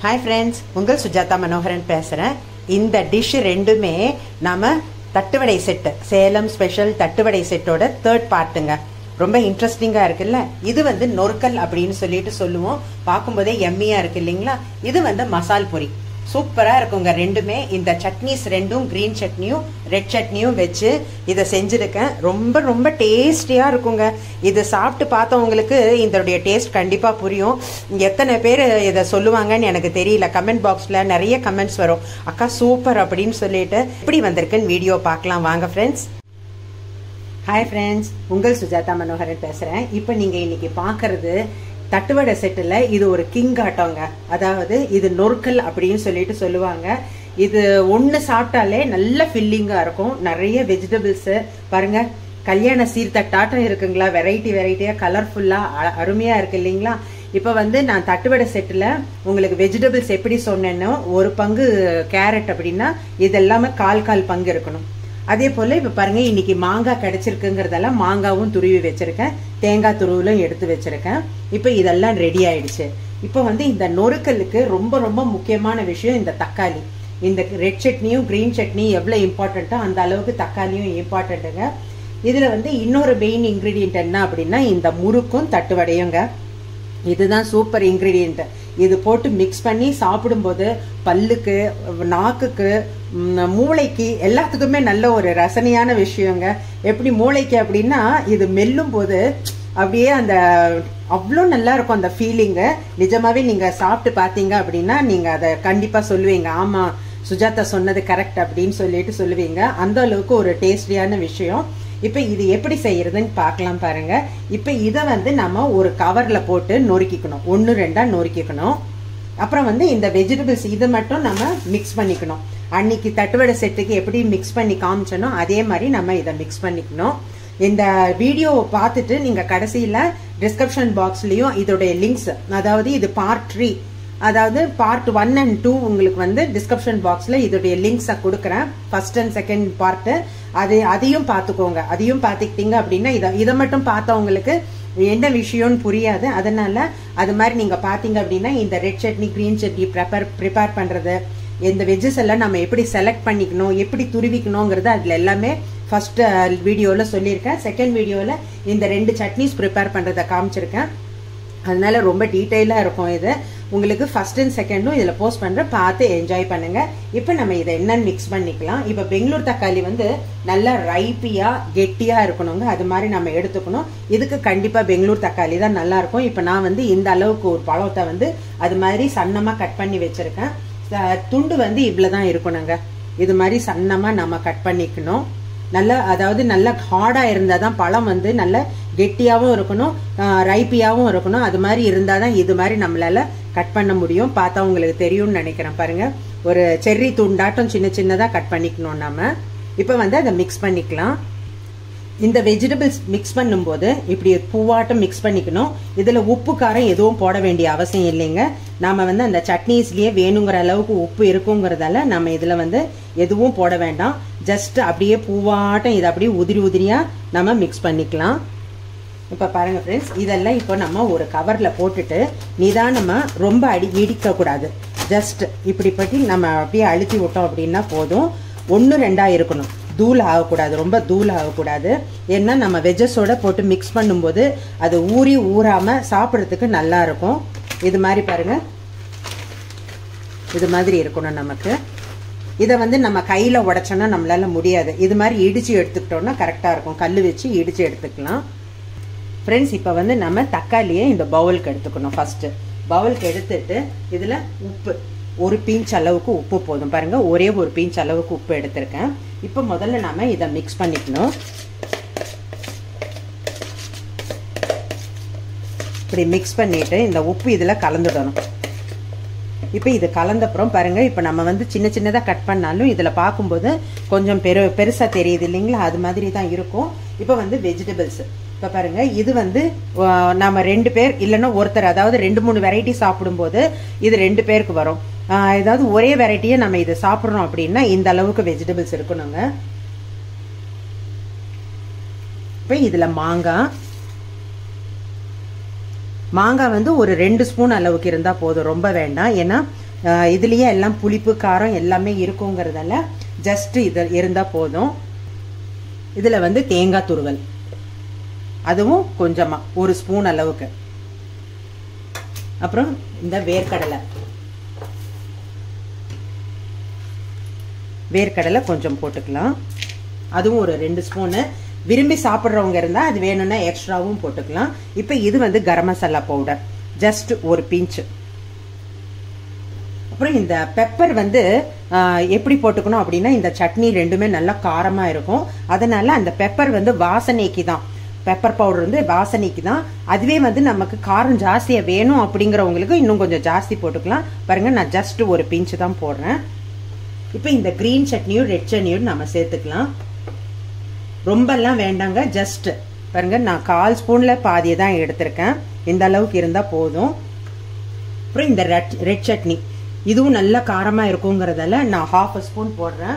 hi friends உங்கள் சுஜாதா மனோகரன் பேசுகிறேன் இந்த டிஷ் ரெண்டுமே நாம தட்டுவடை செட்டு சேலம் ஸ்பெஷல் தட்டுவடை செட்டோட தேர்ட் பார்ட்டுங்க ரொம்ப இன்ட்ரெஸ்டிங்காக இருக்குல்ல இது வந்து நொறுக்கல் அப்படின்னு சொல்லிட்டு சொல்லுவோம் பார்க்கும்போதே எம்மியாக இருக்கு இல்லைங்களா இது வந்து மசால் பொரி சூப்பராக இருக்குங்க ரெண்டுமே இந்த சட்னிஸ் ரெண்டும் க்ரீன் சட்னியும் ரெட் சட்னியும் வச்சு இதை செஞ்சுருக்கேன் ரொம்ப ரொம்ப டேஸ்டியாக இருக்குங்க இது சாப்பிட்டு பார்த்தவங்களுக்கு இதோடைய டேஸ்ட் கண்டிப்பாக புரியும் எத்தனை பேர் இதை சொல்லுவாங்கன்னு எனக்கு தெரியல கமெண்ட் பாக்ஸில் நிறைய கமெண்ட்ஸ் வரும் அக்கா சூப்பர் அப்படின்னு சொல்லிட்டு எப்படி வந்திருக்குன்னு வீடியோ பார்க்கலாம் வாங்க ஃப்ரெண்ட்ஸ் ஹாய் ஃப்ரெண்ட்ஸ் உங்கள் சுஜாதா மனோகரன் பேசுகிறேன் இப்போ நீங்கள் இன்னைக்கு பார்க்கறது தட்டுவடை செட்டில் இது ஒரு கிங் ஆட்டோங்க அதாவது இது நொறுக்கல் அப்படின்னு சொல்லிட்டு சொல்லுவாங்க இது ஒன்று சாப்பிட்டாலே நல்ல ஃபில்லிங்காக இருக்கும் நிறைய வெஜிடபிள்ஸு பாருங்க கல்யாண சீர்தட்டாட்டம் இருக்குங்களா வெரைட்டி வெரைட்டியாக கலர்ஃபுல்லாக அருமையாக இருக்கு இல்லைங்களா இப்போ வந்து நான் தட்டுவடை செட்டில் உங்களுக்கு வெஜிடபிள்ஸ் எப்படி சொன்னேன்னோ ஒரு பங்கு கேரட் அப்படின்னா இது எல்லாமே கால் கால் பங்கு இருக்கணும் அதே போல் இப்போ பாருங்க இன்னைக்கு மாங்காய் கிடைச்சிருக்குங்கிறதெல்லாம் மாங்காவும் துருவி வச்சிருக்கேன் தேங்காய் துருவிலும் எடுத்து வச்சிருக்கேன் இப்போ இதெல்லாம் ரெடி ஆயிடுச்சு இப்போ வந்து இந்த நொறுக்கலுக்கு ரொம்ப ரொம்ப முக்கியமான விஷயம் இந்த தக்காளி இந்த ரெட் சட்னியும் கிரீன் சட்னியும் எவ்வளோ இம்பார்ட்டண்ட்டோ அந்த அளவுக்கு தக்காளியும் இம்பார்ட்டண்ட்டுங்க இதில் வந்து இன்னொரு மெயின் இன்க்ரீடியன்ட் என்ன அப்படின்னா இந்த முறுக்கும் தட்டுவடையுங்க இதுதான் சூப்பர் இன்க்ரீடியன்ட் இது போட்டு மிக்ஸ் பண்ணி சாப்பிடும்போது பல்லுக்கு நாக்குக்கு மூளைக்கு எல்லாத்துக்குமே நல்ல ஒரு ரசனையான விஷயங்க எப்படி மூளைக்கு அப்படின்னா இது மெல்லும் போது அப்படியே அந்த அவ்வளோ நல்லா இருக்கும் அந்த ஃபீலிங்கு நிஜமாவே நீங்க சாப்பிட்டு பார்த்தீங்க அப்படின்னா நீங்க அதை கண்டிப்பா சொல்லுவீங்க ஆமா சுஜாதா சொன்னது கரெக்ட் அப்படின்னு சொல்லிட்டு சொல்லுவீங்க அந்த அளவுக்கு ஒரு டேஸ்டியான விஷயம் இப்போ இது எப்படி செய்யறதுன்னு பார்க்கலாம் பாருங்க இப்போ இதை வந்து நம்ம ஒரு கவர்ல போட்டு நொறுக்கிக்கணும் ஒன்று ரெண்டா நொறுக்கிக்கணும் அப்புறம் வந்து இந்த வெஜிடபிள்ஸ் இது மட்டும் நம்ம மிக்ஸ் பண்ணிக்கணும் அன்னைக்கு தட்டுவடை செட்டுக்கு எப்படி மிக்ஸ் பண்ணி காமிச்சனோ அதே மாதிரி நம்ம இதை மிக்ஸ் பண்ணிக்கணும் இந்த வீடியோவை பார்த்துட்டு நீங்க கடைசியில டிஸ்கிரிப்ஷன் பாக்ஸ்லயும் இதோடைய லிங்க்ஸ் அதாவது இது பார்ட் த்ரீ அதாவது பார்ட் ஒன் அண்ட் டூ உங்களுக்கு வந்து டிஸ்கிரிப்ஷன் பாக்ஸ்ல இதோடைய லிங்க்ஸை கொடுக்குறேன் ஃபர்ஸ்ட் அண்ட் செகண்ட் பார்ட்டு அது அதையும் பார்த்துக்கோங்க அதையும் பார்த்துக்கிட்டீங்க அப்படின்னா இதை இதை மட்டும் பார்த்தவங்களுக்கு என்ன விஷயம்னு புரியாது அதனால அது மாதிரி நீங்க பாத்தீங்க அப்படின்னா இந்த red chutney green chutney prepare prepare பண்றது இந்த வெஜ்ஜஸ் எல்லாம் நம்ம எப்படி செலக்ட் பண்ணிக்கணும் எப்படி துருவிக்கணுங்கிறது அதுல எல்லாமே ஃபர்ஸ்ட் வீடியோவில் சொல்லியிருக்கேன் செகண்ட் வீடியோவில் இந்த ரெண்டு சட்னிஸ் ப்ரிப்பேர் பண்ணுறதை காமிச்சிருக்கேன் அதனால ரொம்ப டீட்டெயிலாக இருக்கும் இது உங்களுக்கு ஃபர்ஸ்ட் அண்ட் செகண்டும் இதில் போஸ்ட் பண்ணுறேன் பார்த்து என்ஜாய் பண்ணுங்க இப்போ நம்ம இதை என்னன்னு மிக்ஸ் பண்ணிக்கலாம் இப்போ பெங்களூர் தக்காளி வந்து நல்லா ரைப்பியாக கெட்டியாக இருக்கணுங்க அது மாதிரி நம்ம எடுத்துக்கணும் இதுக்கு கண்டிப்பாக பெங்களூர் தக்காளி தான் நல்லா இருக்கும் இப்போ நான் வந்து இந்த அளவுக்கு ஒரு பழத்தை வந்து அது மாதிரி சன்னமாக கட் பண்ணி வச்சிருக்கேன் துண்டு வந்து இவ்வளோ தான் இருக்கணுங்க இது மாதிரி சன்னமாக நம்ம கட் பண்ணிக்கணும் நல்லா அதாவது நல்லா ஹார்டாக இருந்தால் தான் பழம் வந்து நல்ல கெட்டியாகவும் இருக்கணும் ரைப்பியாகவும் இருக்கணும் அது மாதிரி இருந்தால் தான் இது மாதிரி நம்மளால கட் பண்ண முடியும் பார்த்தா உங்களுக்கு தெரியும்னு நினைக்கிறேன் பாருங்க ஒரு செர்ரி துண்டாட்டம் சின்ன சின்னதாக கட் பண்ணிக்கணும் நம்ம இப்போ வந்து அதை மிக்ஸ் பண்ணிக்கலாம் இந்த வெஜிடபிள்ஸ் மிக்ஸ் பண்ணும்போது இப்படி பூவாட்டம் மிக்ஸ் பண்ணிக்கணும் இதில் உப்பு காரம் எதுவும் போட வேண்டிய அவசியம் இல்லைங்க நாம வந்து அந்த சட்னிஸ்லயே வேணுங்கிற அளவுக்கு உப்பு இருக்குங்கிறதால நம்ம இதில் வந்து எதுவும் போட வேண்டாம் ஜஸ்ட் அப்படியே பூவாட்டம் இதை அப்படியே உதிரி உதிரியாக நம்ம மிக்ஸ் பண்ணிக்கலாம் இப்போ பாருங்க ஃப்ரெண்ட்ஸ் இதெல்லாம் இப்போ நம்ம ஒரு கவரில் போட்டுட்டு நிதானமாக ரொம்ப அடி இடிக்கக்கூடாது ஜஸ்ட் இப்படி பற்றி நம்ம அப்படியே அழுத்தி விட்டோம் அப்படின்னா போதும் ஒன்று ரெண்டாக இருக்கணும் தூள் ஆகக்கூடாது ரொம்ப தூள் ஆகக்கூடாது ஏன்னா நம்ம வெஜஸோட போட்டு மிக்ஸ் பண்ணும்போது அது ஊறி ஊறாமல் சாப்பிட்றதுக்கு நல்லா இருக்கும் இது மாதிரி பாருங்க இது மாதிரி இருக்கணும் நமக்கு இதை வந்து நம்ம கையில் உடைச்சோன்னா நம்மளால முடியாது இது மாதிரி இடிச்சு எடுத்துக்கிட்டோம்னா கரெக்டாக இருக்கும் கல் வச்சு இடிச்சு எடுத்துக்கலாம் ஃப்ரெண்ட்ஸ் இப்போ வந்து நம்ம தக்காளியை இந்த பவுலுக்கு எடுத்துக்கணும் ஃபர்ஸ்ட் பவுலுக்கு எடுத்துட்டு இதில் உப்பு ஒரு பீஞ்ச் அளவுக்கு உப்பு போதும் பாருங்க ஒரே ஒரு பீஞ்ச் அளவுக்கு உப்பு எடுத்திருக்கேன் இப்போ முதல்ல நாம இதை மிக்ஸ் பண்ணிக்கணும் இப்படி மிக்ஸ் பண்ணிட்டு இந்த உப்பு இதில் கலந்துடணும் இப்போ இது கலந்தப்புறம் பாருங்க இப்போ நம்ம வந்து சின்ன சின்னதாக கட் பண்ணாலும் இதில் பார்க்கும்போது கொஞ்சம் பெரு பெருசாக தெரியுது இல்லைங்களா அது மாதிரி தான் இருக்கும் இப்போ வந்து வெஜிடபிள்ஸ் இப்போ பாருங்க இது வந்து நம்ம ரெண்டு பேர் இல்லைன்னா ஒருத்தர் அதாவது ரெண்டு மூணு வெரைட்டி சாப்பிடும்போது இது ரெண்டு பேருக்கு வரும் ஏதாவது ஒரே வெரைட்டியை நம்ம இதை சாப்பிட்றோம் அப்படின்னா இந்த அளவுக்கு வெஜிடபிள்ஸ் இருக்கணுங்க இப்போ இதில் மாங்காய் மாங்காய் வந்து ஒரு ரெண்டு ஸ்பூன் அளவுக்கு இருந்தால் போதும் ரொம்ப வேண்டாம் ஏன்னா இதுலேயே எல்லாம் புளிப்பு காரம் எல்லாமே இருக்குங்கிறதால ஜஸ்ட் இது இருந்தால் போதும் இதில் வந்து தேங்காய் துருவல் அதுவும் கொஞ்சமாக ஒரு ஸ்பூன் அளவுக்கு அப்புறம் இந்த வேர்க்கடலை வேர்க்கடலை கொஞ்சம் போட்டுக்கலாம் அதுவும் ஒரு ரெண்டு ஸ்பூனு விரும்பி சாப்பிட்றவங்க இருந்தால் அது வேணும்னா எக்ஸ்ட்ராவும் போட்டுக்கலாம் இப்போ இது வந்து கரம் மசாலா பவுடர் ஜஸ்ட் ஒரு பிஞ்சு அப்புறம் இந்த பெப்பர் வந்து எப்படி போட்டுக்கணும் அப்படின்னா இந்த சட்னி ரெண்டுமே நல்லா காரமாக இருக்கும் அதனால அந்த பெப்பர் வந்து வாசனைக்கு தான் பெப்பர் பவுடர் வந்து வாசனைக்கு தான் அதுவே வந்து நமக்கு காரம் ஜாஸ்தியாக வேணும் அப்படிங்கிறவங்களுக்கு இன்னும் கொஞ்சம் ஜாஸ்தி போட்டுக்கலாம் பாருங்க நான் ஜஸ்ட் ஒரு பிஞ்சு தான் போடுறேன் இப்போ இந்த க்ரீன் சட்னியும் ரெட் சட்னியும் நம்ம சேர்த்துக்கலாம் ரொம்பலாம் வேண்டாங்க ஜஸ்ட் பாருங்க நான் கால் ஸ்பூனில் பாதியை தான் எடுத்திருக்கேன் இந்த அளவுக்கு இருந்தால் போதும் அப்புறம் இந்த ரெட் ரெட் சட்னி இதுவும் நல்ல காரமாக இருக்குங்கிறதால நான் ஹாஃப் ஸ்பூன் போடுறேன்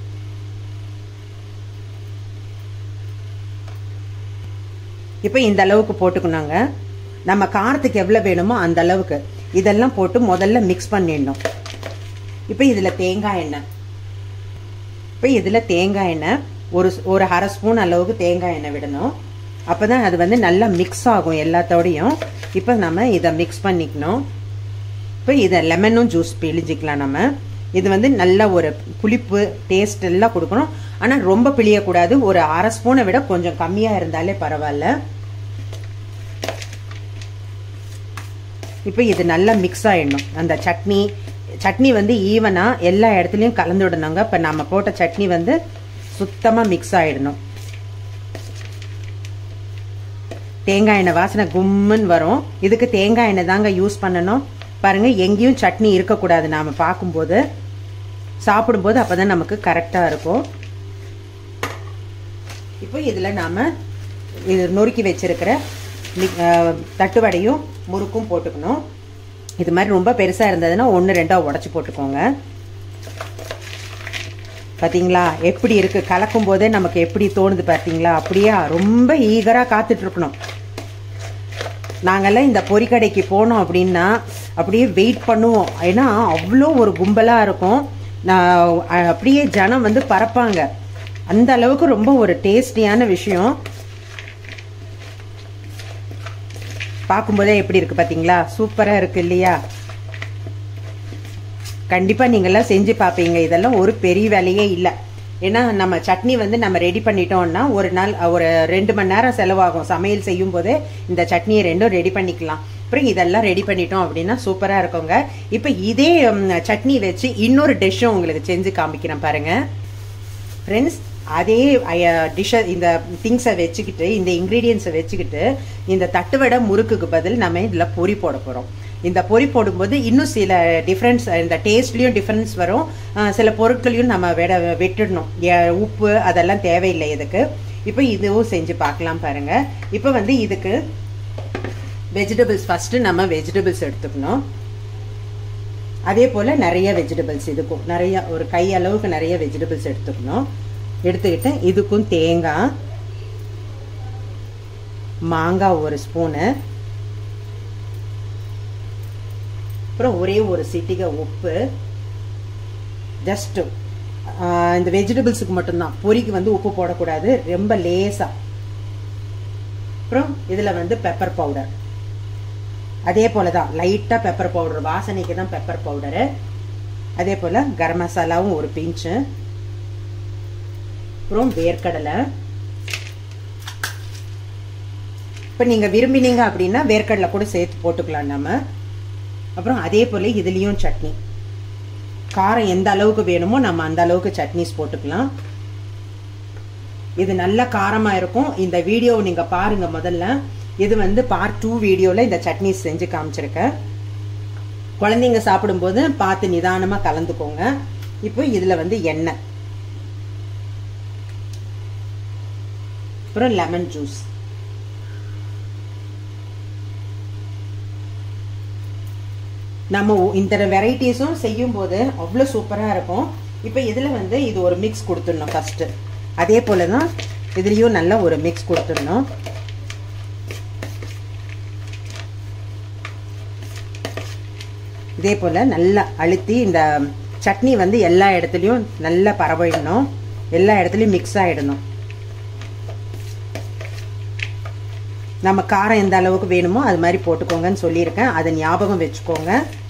இப்போ இந்த அளவுக்கு போட்டுக்கணுங்க நம்ம காரத்துக்கு எவ்வளோ வேணுமோ அந்த அளவுக்கு இதெல்லாம் போட்டு முதல்ல மிக்ஸ் பண்ணிடணும் இப்போ இதில் தேங்காய் எண்ணெய் இப்போ இதில் தேங்காய் எண்ணெய் ஒரு ஒரு அரை ஸ்பூன் அளவுக்கு தேங்காய் எண்ணெய் விடணும் அப்போ தான் அது வந்து நல்லா மிக்ஸ் ஆகும் எல்லாத்தோடையும் இப்போ நம்ம இதை மிக்ஸ் பண்ணிக்கணும் இப்போ இதை லெமனும் ஜூஸ் பிழிஞ்சிக்கலாம் நம்ம இது வந்து நல்ல ஒரு புளிப்பு டேஸ்ட் எல்லாம் கொடுக்கணும் ஆனால் ரொம்ப பிழியக்கூடாது ஒரு அரை ஸ்பூனை விட கொஞ்சம் கம்மியாக இருந்தாலே பரவாயில்ல இப்போ இது நல்லா மிக்ஸ் ஆகிடணும் அந்த சட்னி சட்னி வந்து ஈவனாக எல்லா இடத்துலையும் கலந்து விடணுங்க இப்போ நம்ம போட்ட சட்னி வந்து சுத்தமாக மிக்ஸ் ஆகிடணும் தேங்காய் எண்ணெய் வாசனை கும்முன்னு வரும் இதுக்கு தேங்காய் எண்ணெய் தாங்க யூஸ் பண்ணணும் பாருங்க எங்கேயும் சட்னி இருக்கக்கூடாது நாம் பார்க்கும்போது சாப்பிடும்போது அப்போ தான் நமக்கு கரெக்டாக இருக்கும் இப்போ இதில் நாம் இது நொறுக்கி வச்சிருக்கிற தட்டுவடையும் முறுக்கும் போட்டுக்கணும் இது மாதிரி ரொம்ப பெருசாக இருந்ததுன்னா ஒன்று ரெண்டாக உடச்சி போட்டுக்கோங்க பார்த்தீங்களா எப்படி இருக்கு கலக்கும் போதே நமக்கு எப்படி தோணுது பார்த்தீங்களா அப்படியே ரொம்ப ஈகராக காத்துட்டு இருக்கணும் நாங்கெல்லாம் இந்த பொறிக்கடைக்கு போனோம் அப்படின்னா அப்படியே வெயிட் பண்ணுவோம் ஏன்னா அவ்வளோ ஒரு கும்பலாக இருக்கும் நான் அப்படியே ஜனம் வந்து பறப்பாங்க அந்த அளவுக்கு ரொம்ப ஒரு டேஸ்டியான விஷயம் பார்க்கும்போதே எப்படி இருக்கு பார்த்தீங்களா சூப்பராக இருக்கு இல்லையா கண்டிப்பாக நீங்கள்லாம் செஞ்சு பார்ப்பீங்க இதெல்லாம் ஒரு பெரிய வேலையே இல்லை ஏன்னா நம்ம சட்னி வந்து நம்ம ரெடி பண்ணிட்டோம்னா ஒரு நாள் ஒரு ரெண்டு மணி நேரம் செலவாகும் சமையல் செய்யும் போதே இந்த சட்னியை ரெண்டும் ரெடி பண்ணிக்கலாம் அப்புறம் இதெல்லாம் ரெடி பண்ணிட்டோம் அப்படின்னா சூப்பராக இருக்குங்க இப்போ இதே சட்னி வச்சு இன்னொரு டிஷ்ஷும் உங்களுக்கு செஞ்சு காமிக்கிறேன் பாருங்க ஃப்ரெண்ட்ஸ் அதே டிஷ்ஷை இந்த திங்ஸை வச்சுக்கிட்டு இந்த இன்க்ரீடியன்ஸை வச்சுக்கிட்டு இந்த தட்டுவடை முறுக்குக்கு பதில் நம்ம இதில் பொறி போட போகிறோம் இந்த பொறி போடும்போது இன்னும் சில டிஃப்ரென்ஸ் இந்த டேஸ்ட்லேயும் டிஃப்ரென்ஸ் வரும் சில பொருட்களையும் நம்ம விட விட்டுடணும் உப்பு அதெல்லாம் தேவையில்லை இதுக்கு இப்போ இதுவும் செஞ்சு பார்க்கலாம் பாருங்க இப்போ வந்து இதுக்கு வெஜிடபிள்ஸ் ஃபஸ்ட்டு நம்ம வெஜிடபிள்ஸ் எடுத்துக்கணும் அதே போல் நிறைய வெஜிடபிள்ஸ் இதுக்கும் நிறைய ஒரு கை அளவுக்கு நிறைய வெஜிடபிள்ஸ் எடுத்துக்கணும் எடுத்துக்கிட்டு இதுக்கும் தேங்காய் மாங்காய் ஒரு ஸ்பூனு அப்புறம் ஒரே ஒரு சிட்டிகை உப்பு ஜஸ்ட்டு இந்த வெஜிடபிள்ஸுக்கு மட்டும்தான் பொரிக்கு வந்து உப்பு போடக்கூடாது ரொம்ப லேசாக அப்புறம் இதில் வந்து பெப்பர் பவுடர் அதே போல தான் லைட்டாக பெப்பர் பவுடர் வாசனைக்கு தான் பெப்பர் பவுடரு அதே போல் கரம் மசாலாவும் ஒரு பிஞ்சு அப்புறம் வேர்க்கடலை இப்போ நீங்கள் விரும்பினீங்க அப்படின்னா வேர்க்கடலை கூட சேர்த்து போட்டுக்கலாம் நம்ம அப்புறம் அதே போல் இதுலேயும் சட்னி காரம் எந்த அளவுக்கு வேணுமோ நம்ம அந்த அளவுக்கு சட்னிஸ் போட்டுக்கலாம் இது நல்ல காரமாக இருக்கும் இந்த வீடியோவை நீங்கள் பாருங்கள் முதல்ல இது வந்து பார்ட் டூ வீடியோவில் இந்த சட்னிஸ் செஞ்சு காமிச்சிருக்கேன் குழந்தைங்க சாப்பிடும்போது பார்த்து நிதானமாக கலந்துக்கோங்க இப்போ இதில் வந்து எண்ணெய் அப்புறம் லெமன் ஜூஸ் நம்ம இந்த வெரைட்டிஸும் செய்யும் போது அவ்வளோ சூப்பராக இருக்கும் இப்போ இதில் வந்து இது ஒரு மிக்ஸ் கொடுத்துடணும் ஃபஸ்ட்டு அதே போல் தான் இதுலேயும் நல்ல ஒரு மிக்ஸ் கொடுத்துடணும் இதே போல் நல்லா அழுத்தி இந்த சட்னி வந்து எல்லா இடத்துலையும் நல்லா பரவிடணும் எல்லா இடத்துலையும் மிக்ஸ் ஆகிடணும் நம்ம காரம் எந்த அளவுக்கு வேணுமோ அது மாதிரி போட்டுக்கோங்கன்னு சொல்லியிருக்கேன் அதை ஞாபகம் வச்சுக்கோங்க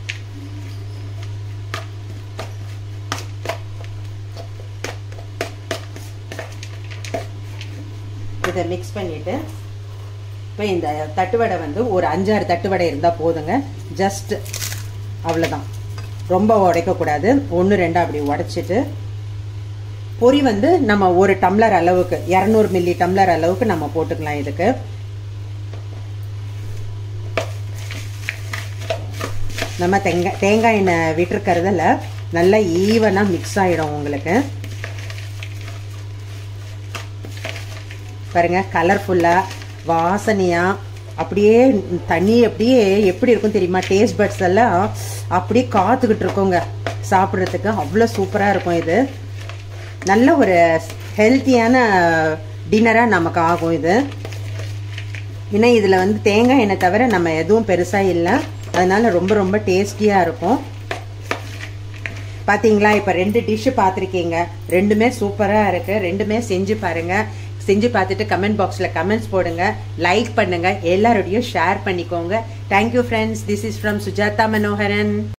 இதை மிக்ஸ் பண்ணிட்டு இப்போ இந்த தட்டுவடை வந்து ஒரு அஞ்சாறு தட்டுவடை இருந்தால் போதுங்க ஜஸ்ட் அவ்வளோதான் ரொம்ப உடைக்கக்கூடாது ஒன்று ரெண்டு அப்படி உடைச்சிட்டு பொரி வந்து நம்ம ஒரு டம்ளர் அளவுக்கு இரநூறு மில்லி டம்ளர் அளவுக்கு நம்ம போட்டுக்கலாம் இதுக்கு நம்ம தேங்காய் தேங்காய் எண்ணெய் விட்டுருக்கிறதுல நல்லா ஈவனாக மிக்ஸ் ஆகிடும் உங்களுக்கு பாருங்க கலர்ஃபுல்லாக வாசனையாக அப்படியே தண்ணி அப்படியே எப்படி இருக்கும் தெரியுமா டேஸ்ட் பட்ஸ் எல்லாம் அப்படியே காத்துக்கிட்டு இருக்கோங்க சாப்பிட்றதுக்கு அவ்வளோ சூப்பராக இருக்கும் இது நல்ல ஒரு ஹெல்த்தியான டின்னராக நமக்கு ஆகும் இது ஏன்னா இதில் வந்து தேங்காய் எண்ணெய் தவிர நம்ம எதுவும் பெருசாக இல்லை அதனால ரொம்ப ரொம்ப டேஸ்டியாக இருக்கும் பார்த்தீங்களா இப்போ ரெண்டு டிஷ்ஷு பார்த்துருக்கீங்க ரெண்டுமே சூப்பராக இருக்குது ரெண்டுமே செஞ்சு பாருங்கள் செஞ்சு பார்த்துட்டு கமெண்ட் பாக்ஸில் கமெண்ட்ஸ் போடுங்க லைக் பண்ணுங்கள் எல்லாரோடையும் ஷேர் பண்ணிக்கோங்க thank you friends this is from Sujatha Manoharan